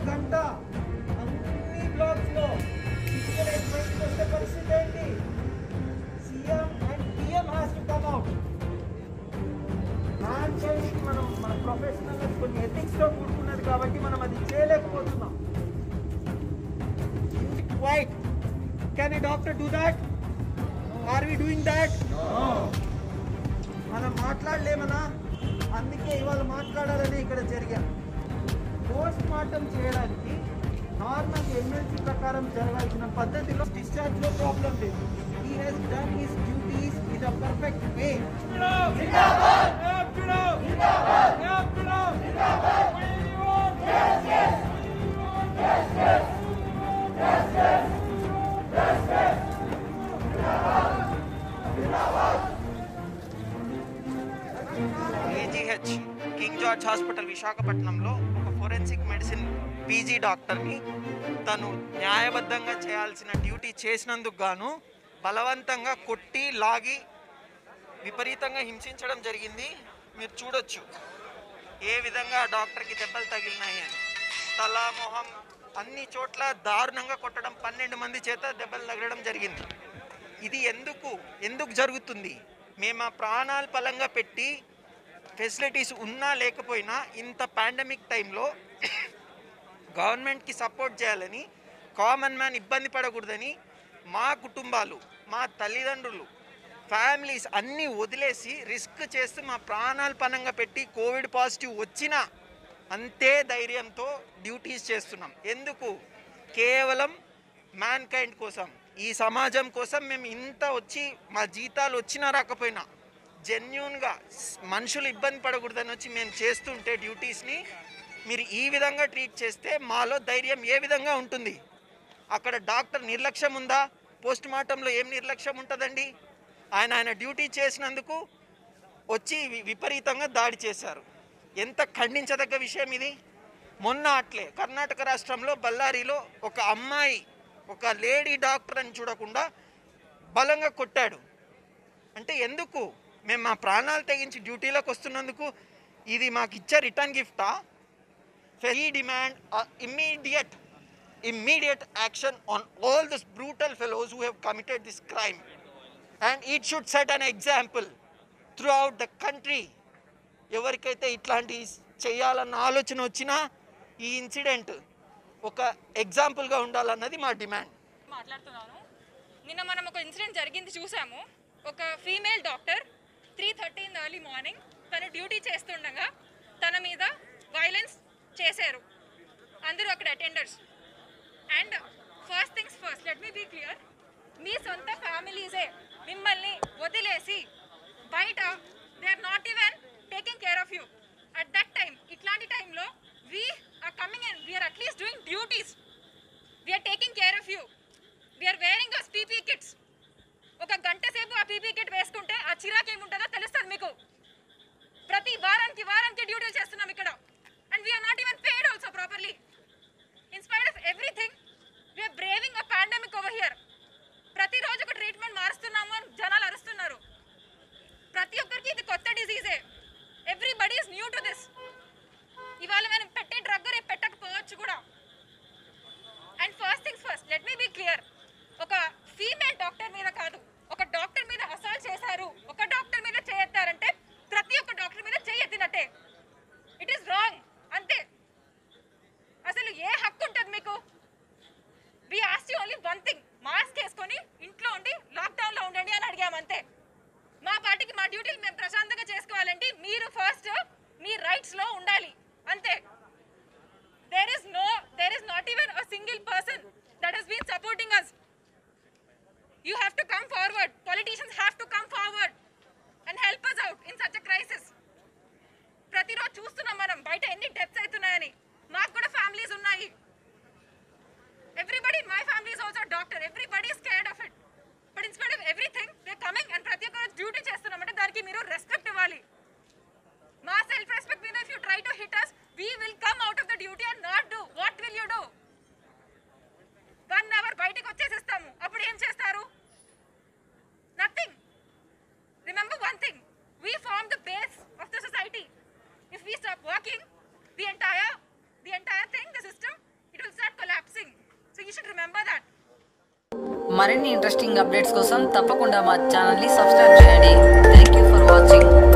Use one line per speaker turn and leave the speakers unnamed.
గంట అన్ని బ్లాక్స్ లో ఫిజికల్ బయటకు వస్తే పరిస్థితి ఏంటి CM and PM has to come out man చేసి మనం మన ప్రొఫెషనల్ కొన్ని ఎథిక్స్ తో కూడుకున్నది కాబట్టి మనం అది చేయలేకపోతున్నాం wait can a doctor do that are we doing that మనం మాట్లాడలేమనా అందుకే ఇవాళ మాట్లాడాలని ఇక్కడ జరిగాం పోస్ట్ మార్టం చేయడానికి నార్మల్ ఎమ్మెల్సీ ప్రకారం జరగాల్సిన పద్ధతిలో డిశ్చార్జ్ లో ప్రాబ్లం లేదు he has done his duties in a perfect way
AGH King George hospital విశాఖపట్నంలో ఒక ఫోరెన్సిక్ మెడిసిన్ పీజీ డాక్టర్ని తను న్యాయబద్ధంగా చేయాల్సిన డ్యూటీ చేసినందుకు గాను బలవంతంగా కొట్టి లాగి విపరీతంగా హింసించడం జరిగింది మీరు చూడొచ్చు ఏ విధంగా ఆ డాక్టర్కి దెబ్బలు తగిలినాయి అని తల మొహం అన్ని చోట్ల దారుణంగా కొట్టడం పన్నెండు మంది చేత దెబ్బలు తగలడం జరిగింది ఇది ఎందుకు ఎందుకు జరుగుతుంది మేము ఆ ప్రాణాలు పలంగా పెట్టి ఫెసిలిటీస్ ఉన్నా లేకపోయినా ఇంత పాండమిక్ టైంలో గవర్నమెంట్కి సపోర్ట్ చేయాలని కామన్ మ్యాన్ ఇబ్బంది పడకూడదని మా కుటుంబాలు మా తల్లిదండ్రులు ఫ్యామిలీస్ అన్నీ వదిలేసి రిస్క్ చేస్తూ మా ప్రాణాలు పనంగా పెట్టి కోవిడ్ పాజిటివ్ వచ్చినా అంతే ధైర్యంతో డ్యూటీస్ చేస్తున్నాం ఎందుకు కేవలం మ్యాన్ కైండ్ కోసం ఈ సమాజం కోసం మేము ఇంత వచ్చి మా జీతాలు వచ్చినా రాకపోయినా జెన్యున్గా మనుషులు ఇబ్బంది పడకూడదని వచ్చి మేము చేస్తుంటే డ్యూటీస్ని మీరు ఈ విధంగా ట్రీట్ చేస్తే మాలో ధైర్యం ఏ విధంగా ఉంటుంది అక్కడ డాక్టర్ నిర్లక్ష్యం ఉందా పోస్ట్ మార్టంలో ఏం నిర్లక్ష్యం ఉంటుందండి ఆయన ఆయన డ్యూటీ చేసినందుకు వచ్చి వి- విపరీతంగా దాడి చేశారు ఎంత ఖండించదగ్గ విషయం ఇది మొన్న అట్లే కర్ణాటక రాష్ట్రంలో బళ్ళారిలో ఒక అమ్మాయి ఒక లేడీ డాక్టర్ అని చూడకుండా బలంగా కొట్టాడు అంటే ఎందుకు మేము మా ప్రాణాలు తెగించి డ్యూటీలోకి వస్తున్నందుకు ఇది మాకు ఇచ్చే రిటర్న్ గిఫ్టా we demand uh, immediate immediate action on all these brutal fellows who have committed this crime and it should set an example throughout the country ఎవరికైతే ఇట్లాంటి చేయాలన్న ఆలోచన వచ్చినా ఈ ఇన్సిడెంట్ ఒక ఎగ్జాంపుల్గా ఉండాలన్నది మా డిమాండ్
మాట్లాడుతున్నాను నిన్న మనం ఒక ఇన్సిడెంట్ జరిగింది చూసాము ఒక female doctor three thirty in early morning తను డ్యూటీ చేస్తుండగా తన మీద వైలెన్స్ చేశారు అందరూ అక్కడ attenders and first things first let me be clear మీ సొంత ఫ్యామిలీసే మిమ్మల్ని వదిలేసి బయట they are not even taking care of you at that time ఇట్లాంటి టైంలో we are coming and we are at least doing duties we are taking care of you we are wearing those PP kits ఒక గంట సేపు ఆ పీపీ కిట్ వేసుకుంటే ఆ చిరాకు ఏముంటుందో తెలుస్తుంది మీకు ప్రతి వారానికి వారానికి డ్యూటీలు చేస్తున్నాం ఇక్కడ and we are not even paid also properly in spite of everything we are braving a pandemic over here ప్రతిరోజు ఒక ట్రీట్మెంట్ మారుస్తున్నాము అని జనాలు అరుస్తున్నారు ప్రతి ఒక్కరికి ఇది కొత్త డిసీజే everybody is new to this ఇవాళ మనం పెట్టే డ్రగ్ రేపు పెట్టకపోవచ్చు కూడా and first things first let me be clear ఒక ఫీమేల్ డాక్టర్ మీద కాదు ఒక డాక్టర్ మీద అసాల్ట్ చేశారు ఒక డాక్టర్ మీద చేయెత్తారంటే ప్రతి ఒక్క డాక్టర్ మీద చేయెత్తినట్టే ఇట్ ఈస్ రాంగ్ అంతే అసలు ఏ హక్కు ఉంటుంది మీకు we asked only one thing mask వేసుకొని ఇంట్లో ఉండి లాక్డౌన్లో ఉండండి అని అడిగాము అంతే మా పార్టీకి మా డ్యూటీలు మేము ప్రశాంతంగా చేసుకోవాలంటే మీరు ఫస్ట్ మీ రైట్స్లో ఉండాలి అంతే there is no there is not even a single person that has been supporting us you have to come forward politicians have to come forward and help us out in such a crisis ప్రతిరోజు చూస్తున్నాం మనం బయట ఎన్ని deaths అవుతున్నాయని మాకు కూడా families ఉన్నాయి everybody my family is also doctor everybody scared of it but in spite of everything they coming and ప్రతి ఒక్క డ్యూటీ చేస్తున్నామంటే దానికి మీరు రెస్పెక్ట్ ఇవ్వాలి మా సెల్ఫ్ రెస్పెక్ట్ మీద if you try to hit us we will come out of the duty and not do what will you do one hour బయటకు వచ్చేసిస్తాము అప్పుడు ఏం చేస్తారు nothing remember one thing we form the base of the society if we stop working the entire the entire thing the system
మరిన్ని interesting updates కోసం తప్పకుండా మా ఛానల్ని సబ్స్క్రైబ్ చేయండి థ్యాంక్ యూ ఫర్ వాచింగ్